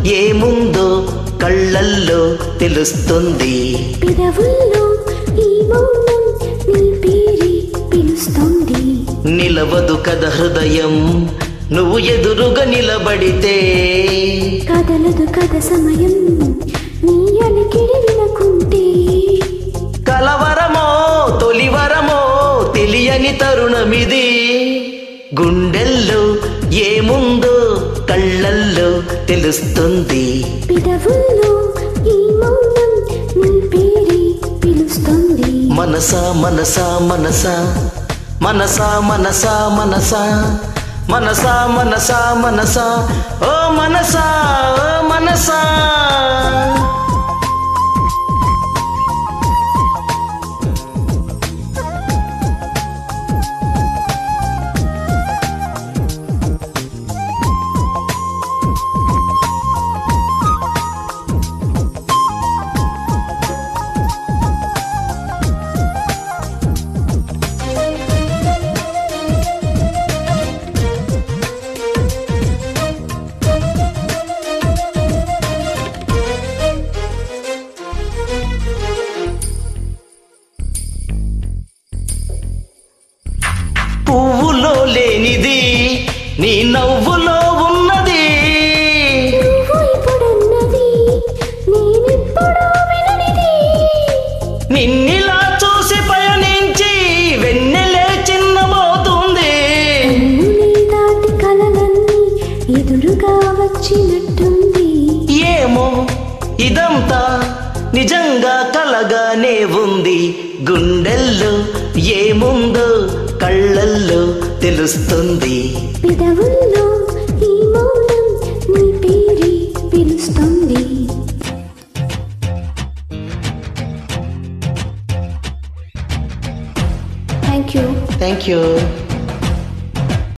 ఏముందో కళ్ళల్లో తెలుస్తుంది పెదవుల్లో ఈ మౌనం నీ పేరే పిలుస్తోంది నిలవదు కథ హృదయం నువ్వు ఎదురుగా నిలబడితే కదలదు కథ సమయం నీ అలికిడి వినకుంటే కలవరమో తొలివరమో తెలియని తరుణమిది గుండెల్లో ఏముందో కళ్ళల్లో తెలుస్తుంది పెదవుల్లో ఈ మౌనం నీ పేరే పిలుస్తోంది మనసా మనసా మనసా మనసా మనసా మనసా మనసా మనసా మనసా ఓ మనసా ఓ మనసా పువ్వులో లేనిది నీ నవ్వులో ఉన్నది నువ్వు ఇప్పుడన్నది నేనిప్పుడు విననిది నిన్నిలా చూసి పయనించి వెన్నెలే చిన్నమవుతుంది కన్నులే దాటి కలలన్నీ ఎదురుగా వచ్చినట్టుంది ఏమో ఇదంతా నిజంగా కలగానే ఉంది గుండెల్లో ఏముందో కళ్ళల్లో తెలుస్తుంది పెదవుల్లో ఈ మౌనం నీ పేరే పిలుస్తుంది థ్యాంక్ యూ థ్యాంక్ యూ